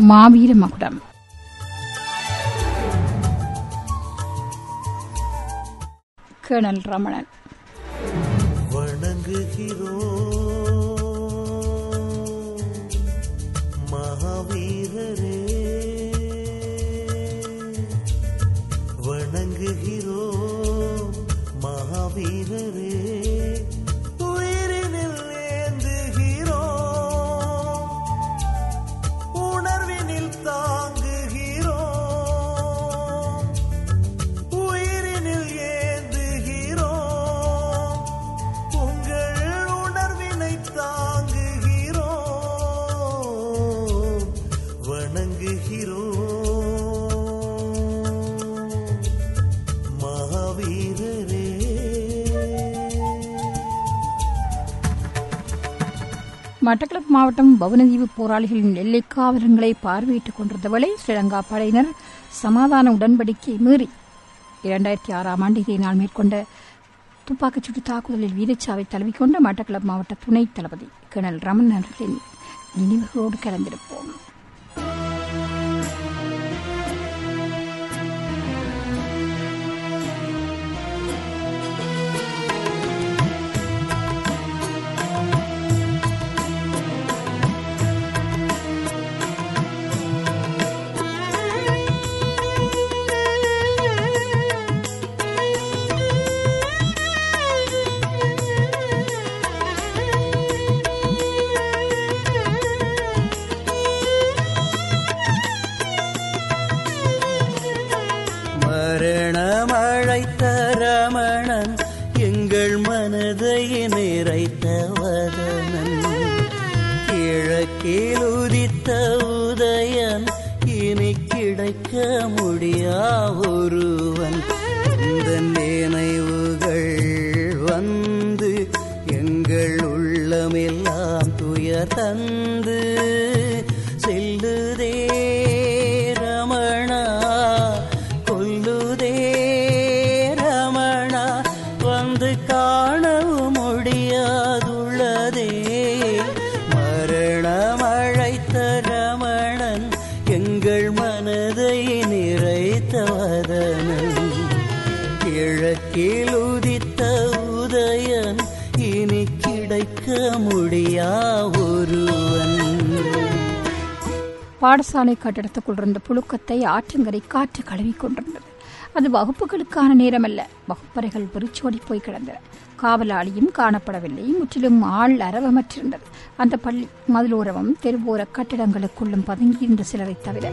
மாவீர மகுடம் கேணல் ரமணன் வணங்குகிறோம் மகாவீரரே வணங்குகிறோம் மகாவீரரே உயிரினில் ஏந்துகிறோம் உணர்வினில் தாங்குகிறோம் உயிரினில் ஏந்துகிறோம் உங்கள் உணர்வினை தாங்குகிறோம் வணங்குகிறோம் மகாவீரரே மட்டக்களப்பு மாவட்டம் பவுனதீவு போராளிகளின் எல்லைக் காவலங்களை பார்வையிட்டுக் கொண்டிருந்த வேளை ஸ்ரீலங்கா படையினர் சமாதான உடன்படிக்கை மீறி இரண்டாயிரத்தி ஆறாம் ஆண்டு இதே நாள் மேற்கொண்ட துப்பாக்கிச்சூட்டு தாக்குதலில் வீரச்சாவை தழுவிக்கொண்ட மட்டக்களப்பு மாவட்ட துணைத் தளபதி கேணல் ரமணன் அவர்களின் நினைவுகளோடு கலந்திருப்போம் மரணமழைத்த ரமணன் எங்கள் மனதை நிறைத்த வதனன் கிழக்கில் உதித்த உதயன் இனி கிடைக்க முடியா ஒருவன் இந்த நினைவுகள் வந்து எங்கள் உள்ளமெல்லாம் துயர் தந்து செல்லுதே ரமணா கொல்லுதே ரமணா வந்து காணவும் முடியாதுள்ளதே மரணம் அழைத்த ரமணன் எங்கள் மனதை நிறைத்தவதனன் கிழக்கில் உதித்த உதயன் இனி கிடைக்க முடியா ஒருவன் பாடசாலை கட்டடத்துக்குள் இருந்த புழுக்கத்தை ஆற்றங்கரை காற்று கழுவிக் கொண்டிருந்தது அது வகுப்புகளுக்கான நேரமல்ல வகுப்பறைகள் வெறிச்சோடி போய் கிடந்தன காவலாளியும் காணப்படவில்லை முற்றிலும் ஆள் அரவமற்றிருந்தது அந்த பள்ளி மதிலோரமும் தெருவோர கட்டிடங்களுக்குள்ளும் பதுங்கியிருந்த சிலரை தவிர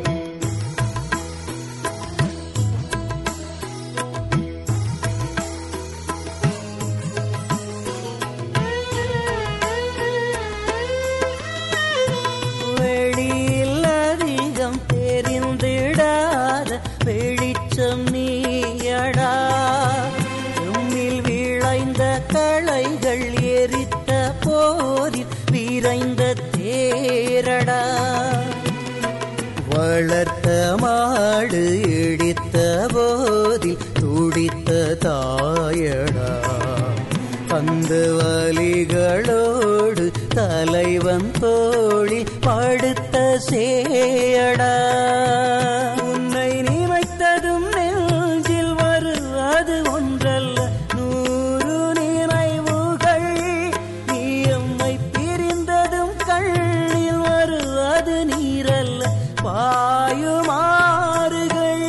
வெளியில் அதிகம் தெரிந்திடாத வெளிச்சம் நீயடா உம்மில் விளைந்த களைகள் எரித்த போரில் விரைந்த தேரடா வளர்த்த மாடு இடித்த போதில் துடித்த தாயடா அந்த வலிகளோடு தலைவன் தோழி படுத்த சேயடா உன்னை நினைத்ததும் நெஞ்சில் வருவது ஒன்றல்ல நூறு நினைவுகள் நீ எம்மை பிரிந்ததும் கண்ணில் வருவது நீரல்ல பாயுமாறுகள்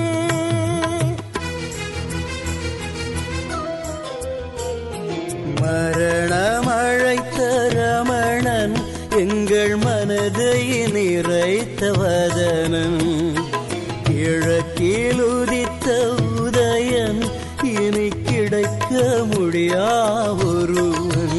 மரணம் அழைத்த ரமணன் எங்கள் மனதை நிறைத்தவதனன் கிழக்கில் உதித்த உதயன் இனி கிடைக்க முடியா ஒருவன்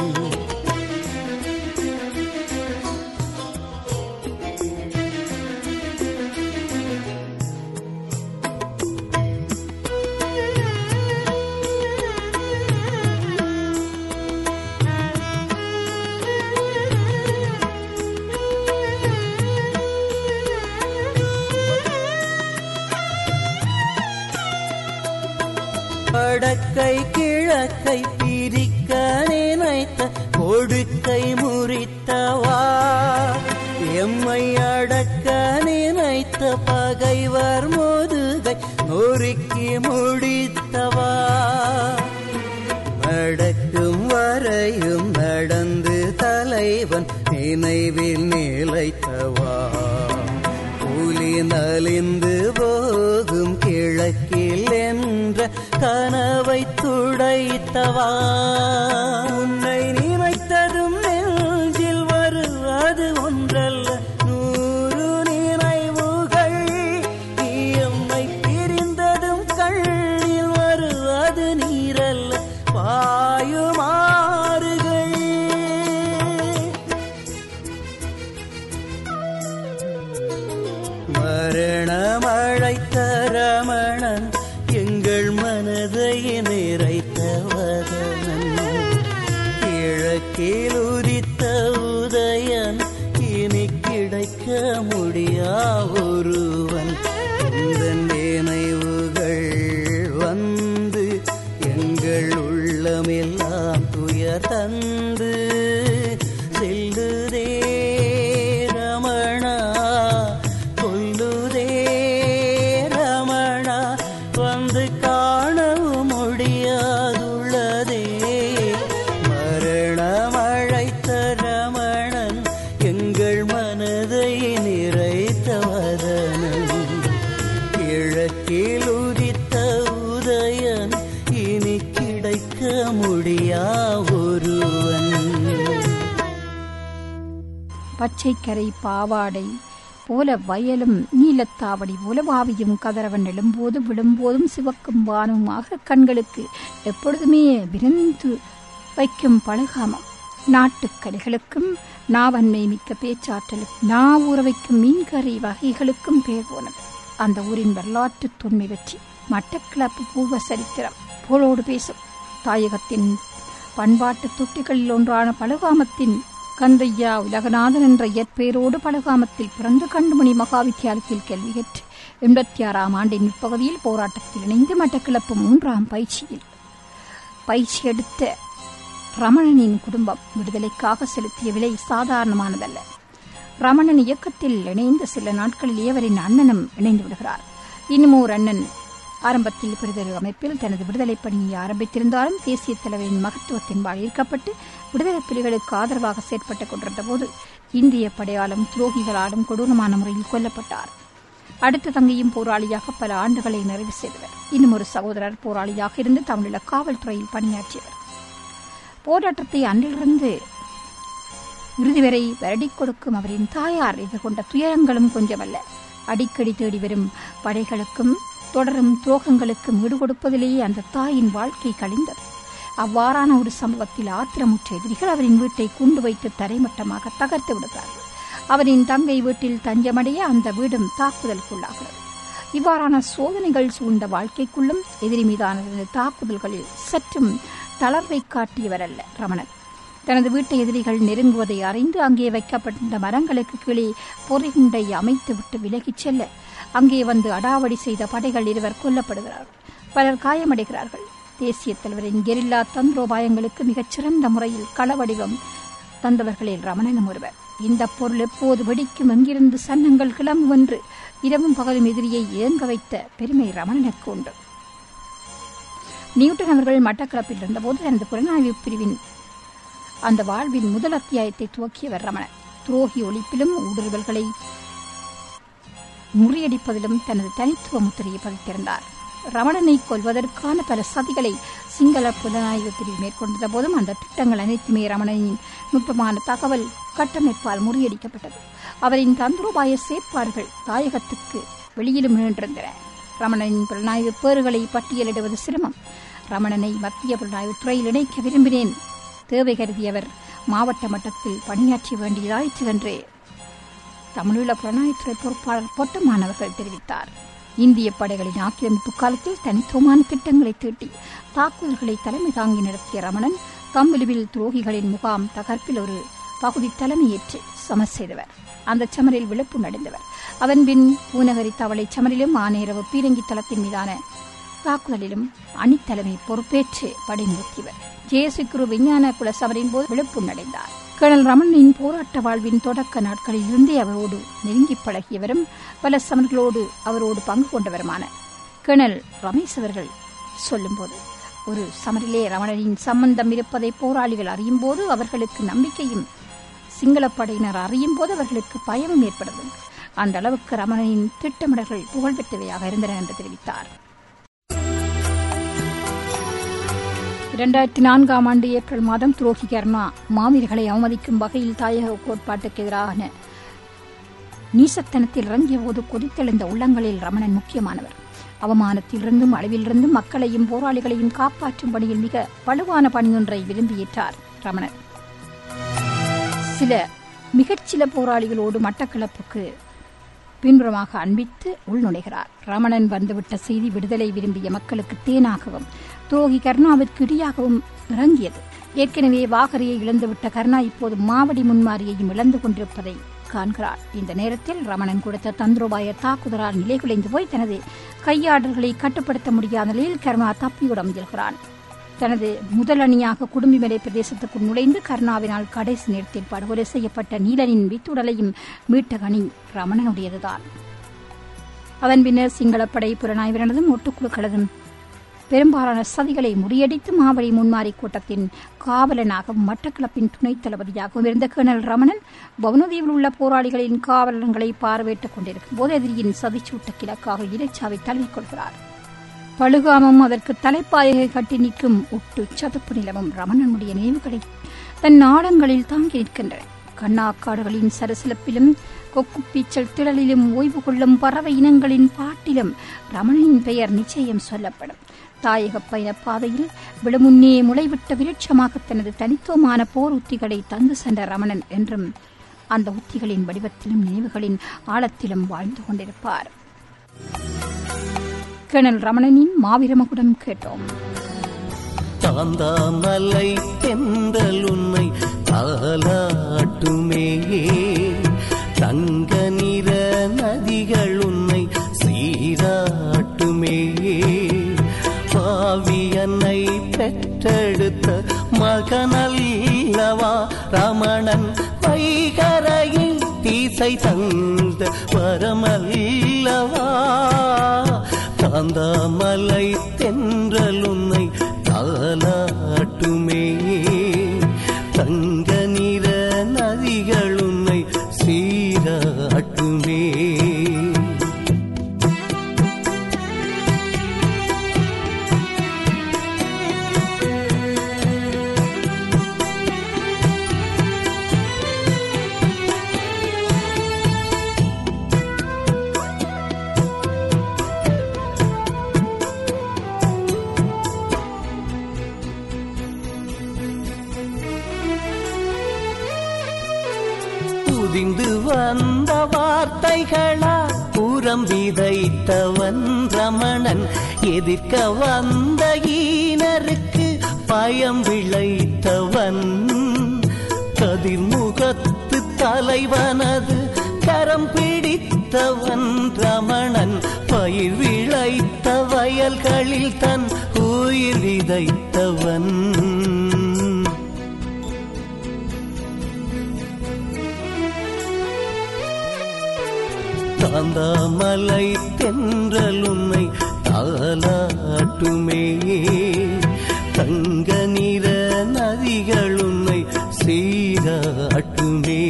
வடக்கை கிழக்கை பிரிக்க நினைத்த கொடுக்கை முறித்தவா எம்மை அடக்க நினைத்த பகைவர் முதுகை நொறுக்கி முடித்தவா நடக்கும் வரையும் நடந்து தலைவன் நினைவில் நிலைத்தவா புலி நலிந்து போகும் கிழக்கில் என்ற கனவை துடைத்தவா உன்னை நினைத்ததும் நெஞ்சில் வருவது ஒன்றல்ல நூறு நினைவுகள் நீ எம்மை பிரிந்ததும் கண்ணில் வருவது நீரல்ல பாயுமாறுகள் மரணமழை தரமணன் எங்கள் மனதை நிறைத்தவதனன் கிழக்கில் உதித்த உதயன் இனி கிடைக்க முடியா ஒருவன் இந்த நினைவுகள் வந்து எங்கள் உள்ளமெல்லாம் துயர் தந்து செல்லுதே ரமணா கொல்லுதே ரமணா வந்து காணவும் முடியாதுள்ளதே மரணமழைத்த ரமணன் எங்கள் மனதை நிறைத்தவதனன் கிழக்கில் உதித்த உதயன் இனி கிடைக்க முடியா ஒருவன் பச்சைக்கரை பாவாடை போல வயலும் நீலத்தாவடி போல வாவியும் கதறவன் எழும்போது விழும்போதும் சிவக்கும் வானமுமாக கண்களுக்கு எப்பொழுதுமே விருந்து வைக்கும் பழகாமம் நாட்டுக்கலைகளுக்கும் நாவன்மை மிக்க பேச்சாற்றலுக்கும் நா ஊற வைக்கும் மீன்கறி வகைகளுக்கும் பெயர் போனது அந்த ஊரின் வரலாற்று தொன்மை பற்றி மட்டக்கிளப்பு பூர்வ சரித்திரம் போலோடு பேசும் தாயகத்தின் பண்பாட்டு தொட்டிகளில் ஒன்றான பழகாமத்தின் கந்தையா உலகநாதன் என்ற இயற்பெயரோடு பழகாமத்தில் பிறந்து கண்டுமணி மகாவித்தியாலயத்தில் கல்வி கற்று எண்பத்தி ஆறாம் ஆண்டின் முற்பகுதியில் போராட்டத்தில் இணைந்து மட்டக்கிளப்பு மூன்றாம் பயிற்சியில் பயிற்சி எடுத்த ரமணனின் குடும்பம் விடுதலைக்காக செலுத்திய விலை சாதாரணமானதல்ல ரமணன் இயக்கத்தில் இணைந்த சில நாட்களில் அவரின் அண்ணனும் இணைந்து விடுகிறார் இன்னும் ஓர் அண்ணன் ஆரம்பத்தில் பெரிதொரு அமைப்பில் தனது விடுதலைப் பணியை ஆரம்பித்திருந்தாலும் தேசிய தலைவரின் மகத்துவத்தின்பால் ஈர்க்கப்பட்டு விடுதலை புலிகளுக்கு ஆதரவாக செயற்பட்டுக் கொண்டிருந்த போது இந்திய படையாலும் துரோகிகளாலும் கொடூரமான முறையில் கொல்லப்பட்டார் அடுத்த தங்கையும் போராளியாக பல ஆண்டுகளை நிறைவு செய்தவர் இன்னும் ஒரு சகோதரர் போராளியாக இருந்து தமிழீழ காவல்துறையில் பணியாற்றியவர் போராட்டத்தை அன்றிலிருந்து இறுதி வரை வருடிக் கொடுக்கும் அவரின் தாயார் எதிர்கொண்ட துயரங்களும் கொஞ்சமல்ல அடிக்கடி தேடி வரும் படைகளுக்கும் தொடரும் துரோகங்களுக்கும் ஈடு கொடுப்பதிலேயே அந்த தாயின் வாழ்க்கை கழிந்தது அவ்வாறான ஒரு சம்பவத்தில் ஆத்திரமுற்ற எதிரிகள் அவரின் வீட்டை குண்டு வைத்து தரைமட்டமாக தகர்த்து விடுகிறார்கள் அவரின் தங்கை வீட்டில் தஞ்சமடைய அந்த வீடும் தாக்குதலுக்குள்ளாகிறது இவ்வாறான சோதனைகள் சூழ்ந்த வாழ்க்கைக்குள்ளும் எதிரி மீதான தனது தாக்குதல்களில் சற்றும் தளர்வை காட்டியவரல்ல ரமணன் தனது வீட்டை எதிரிகள் நெருங்குவதை அறிந்து அங்கே வைக்கப்பட்டிருந்த மரங்களுக்கு கீழே பொறிகுண்டை அமைத்துவிட்டு விலகிச் செல்ல அங்கே வந்து அடாவடி செய்த படைகள் இருவர் கொல்லப்படுகிறார்கள் பலர் காயமடைகிறார்கள் தேசிய தலைவரின் கெரில்லா தந்திரோபாயங்களுக்கு மிகச்சிறந்த முறையில் களவடிவம் தந்தவர்களில் ரமணனும் ஒருவர் இந்த பொருள் எப்போது வெடிக்கும் எங்கிருந்து சன்னங்கள் கிளம்பும் என்று இரவும் பகலும் எதிரியை இயங்க வைத்த பெருமை ரமணனுக்கு உண்டு நியூட்டன் அவர்கள் மட்டக்களப்பில் இருந்தபோது தனது புலனாய்வு பிரிவின் அந்த வாழ்வின் முதல் அத்தியாயத்தை துவக்கியவர் ரமணன் துரோகி ஒழிப்பிலும் ஊடுருவல்களை முறியடிப்பதிலும் தனது தனித்துவ முத்திரையை பதித்திருந்தார் ரமணனை கொல்வதற்கான பல சதிகளை சிங்கள புலனாய்வு பிரிவு மேற்கொண்ட போதும் அந்த திட்டங்கள் அனைத்துமே ரமணனின் நுட்பமான தகவல் கட்டமைப்பால் முறியடிக்கப்பட்டது அவரின் தந்திரோபாய செயற்பாடுகள் தாயகத்துக்கு வெளியிலும் நின்றிருந்தன ரமணனின் புலனாய்வு பேறுகளை பட்டியலிடுவது சிரமம் ரமணனை மத்திய புலனாய்வு துறையில் இணைக்க விரும்பினேன் தேவை கருதியவர் மாவட்ட மட்டத்தில் பணியாற்ற வேண்டியதாயிற்று என்று தமிழீழ புலனாய்வுத்துறை பொறுப்பாளர் பொட்டமானவர்கள் தெரிவித்தார் இந்திய படைகளின் ஆக்கிரமிப்பு காலத்தில் தனித்துவமான திட்டங்களை தீட்டி தாக்குதல்களை தலைமை தாங்கி நடத்திய ரமணன் தம்புலுவில் துரோகிகளின் முகாம் தகர்ப்பில் ஒரு பகுதி தலைமையேற்று சமர் செய்தவர் அந்த சமரில் விழுப்பு நடந்தவர் அதன் பின் பூநகரி தவளை சமரிலும் ஆனேரவு பீரங்கி தளத்தின் மீதான தாக்குதலிலும் அணித்தலைமை பொறுப்பேற்று படை நிறுத்தியவர் ஜெயசிக்குரு விஞ்ஞான குல சமரின் போது விழுப்பும் அடைந்தார் கர்னல் ரமணனின் போராட்ட வாழ்வின் தொடக்க நாட்களில் இருந்தே அவரோடு நெருங்கி பழகியவரும் பல சமர்களோடு அவரோடு பங்கு கொண்டவருமான கர்னல் ரமேஷ் அவர்கள் சொல்லும்போது ஒரு சமரிலே ரமணனின் சம்பந்தம் இருப்பதை போராளிகள் அறியும்போது அவர்களுக்கு நம்பிக்கையும் சிங்களப் படையினர் அறியும் போது அவர்களுக்கு பயமும் ஏற்படுது அந்த அளவுக்கு ரமணனின் திட்டமிடல்கள் புகழ்பெற்றவையாக இருந்தன என்று தெரிவித்தார் இரண்டாயிரத்தி நான்காம் ஆண்டு ஏப்ரல் மாதம் துரோகி கர்ணா மாவீரர்களை அவமதிக்கும் வகையில் தாயக கோட்பாட்டுக்கு எதிரான நீசத்தனத்தில் இறங்கிய போது கொதித்தெழுந்த உள்ளங்களில் ரமணன் முக்கியமானவர் அவமானத்திலிருந்தும் அழிவிலிருந்தும் மக்களையும் போராளிகளையும் காப்பாற்றும் பணியில் மிக வலுவான பணியொன்றை விரும்பியேற்றார் ரமணன் சில மிகச்சில போராளிகளோடு மட்டக்களப்புக்கு பின்புறமாக அன்பித்து உள்நுழைகிறார் ரமணன் வந்துவிட்ட செய்தி விடுதலை விரும்பிய மக்களுக்கு தேனாகவும் துரோகி கருணாவிற்கு இடியாகவும் இறங்கியது ஏற்கனவே வாகரையை இழந்துவிட்ட கருணா இப்போது மாவடி முன்மாரியையும் இழந்து கொண்டிருப்பதை காண்கிறார் இந்த நேரத்தில் ரமணன் கொடுத்த தந்திரோபாய தாக்குதலால் நிலைகுலைந்து போய் தனது கையாடல்களை கட்டுப்படுத்த முடியாத நிலையில் கருணா தப்பியோட முயல்கிறான் தனது முதல் அணியாக குடும்பிமலை பிரதேசத்துக்குள் நுழைந்து கருணாவினால் கடைசி நேரத்தில் படுகொலை செய்யப்பட்ட நீலனின் வித்துடலையும் மீட்ட கணி ரமணனுடையதுதான் அதன் பின்னர் சிங்களப்படை புலனாய்வினதும் ஒட்டுக்குழுக்களதும் பெரும்பாலான சதிகளை முறியடித்து மாவழி முன்மாறி கூட்டத்தின் காவலனாகவும் மட்டக்களப்பின் துணைத் தளபதியாகவும் இருந்த கர்னல் ரமணன் பவனதீவில் உள்ள போராளிகளின் காவலன்களை பார்வையிட்டுக் கொண்டிருக்கும் போது எதிரியின் சதிச்சூட்ட கிழக்காக இறைச்சாவை தழுவிக்கொள்கிறார் பழுகாமம் அதற்கு தலைப்பாயை கட்டி நிற்கும் ஒட்டு சதுப்பு நிலமும் ரமணனுடைய நினைவுகளை தன் நாடங்களில் தாங்கி நிற்கின்றன கண்ணாக்காடுகளின் சரசலப்பிலும் கொக்கு பீச்சல் திடலிலும் ஓய்வு கொள்ளும் பறவை இனங்களின் பாட்டிலும் ரமணனின் பெயர் நிச்சயம் சொல்லப்படும் தாயக பயண பாதையில் விழுமுன்னே முளைவிட்ட விருட்சமாக தனது தனித்துவமான போர் உத்திகளை தந்து சென்ற ரமணன் என்றும் அந்த உத்திகளின் வடிவத்திலும் நினைவுகளின் ஆழத்திலும் வாழ்ந்து கொண்டிருப்பார் கர்னல் ரமணனின் மாவீரமகுடம் கேட்டோம் தாந்தாமலை தென்றல் உன்னை தாலாட்டுமே தங்க நிற நதிகள் உன்னை சீராட்டுமே பாவியன்னை பெற்றெடுத்த மகனல்லவா ரமணன் வைகரையில் தீசை தந்த வரமல்லவா காந்தாமலை தென்றல் உன்னை தாலாட்டுமே தங்க நிற நதிகள் உன்னை சீராட்டுமே புதிந்து வந்த வார்த்தைகளா புறம் விதைத்தவன் ரமணன் எதிர்க்க வந்த ஈனருக்கு பயம் விளைத்தவன் கதிர்முகத்து தலைவனது கரம் பிடித்தவன் ரமணன் பயிர் விளைத்த வயல்களில் தன் உயிர் விதைத்தவன் தாந்தாமலை தென்றல் உன்னை தாலாட்டுமே தங்க நிற நதிகள் உன்னை சீராட்டுமே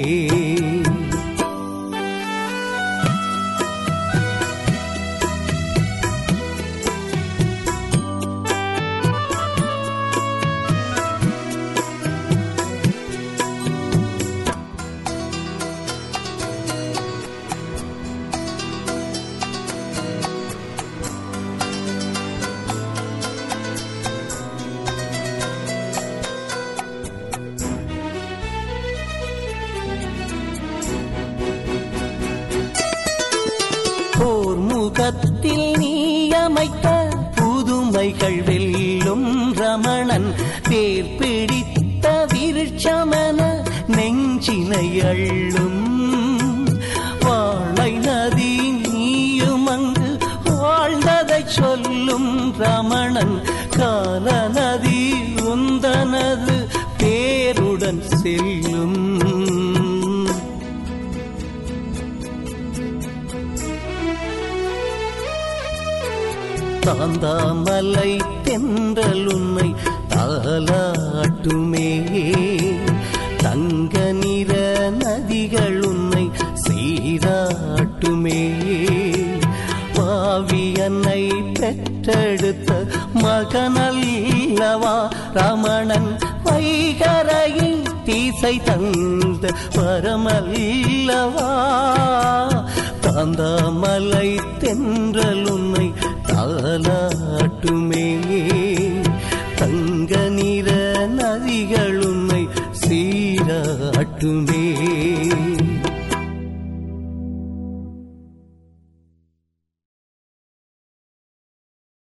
போர் முகத்தில் நீ அமைத்த புதுமைகள் வெல்லும் ரமணன் பேர் பிடித்த விருட்சமன நெஞ்சினை அள்ளும் வாழை நதி நீயும் அங்கு வாழ்ந்ததை சொல்லும் ரமணன் கால நதி உந்தனது பேருடன் செல்லும் தாந்தாமலை தென்றல் உன்னை தாலாட்டுமே தங்க நிற நதிகள் உன்னை சீராட்டுமே பாவியன்னை பெற்றெடுத்த மகனல்லவா ரமணன் வைகரையில் தீசை தந்த வரமல்லவா தாந்தாமலை தென்றல் உன்னை தாலாட்டுமே தங்க நிற நதிகள் உன்னை சீராட்டுமே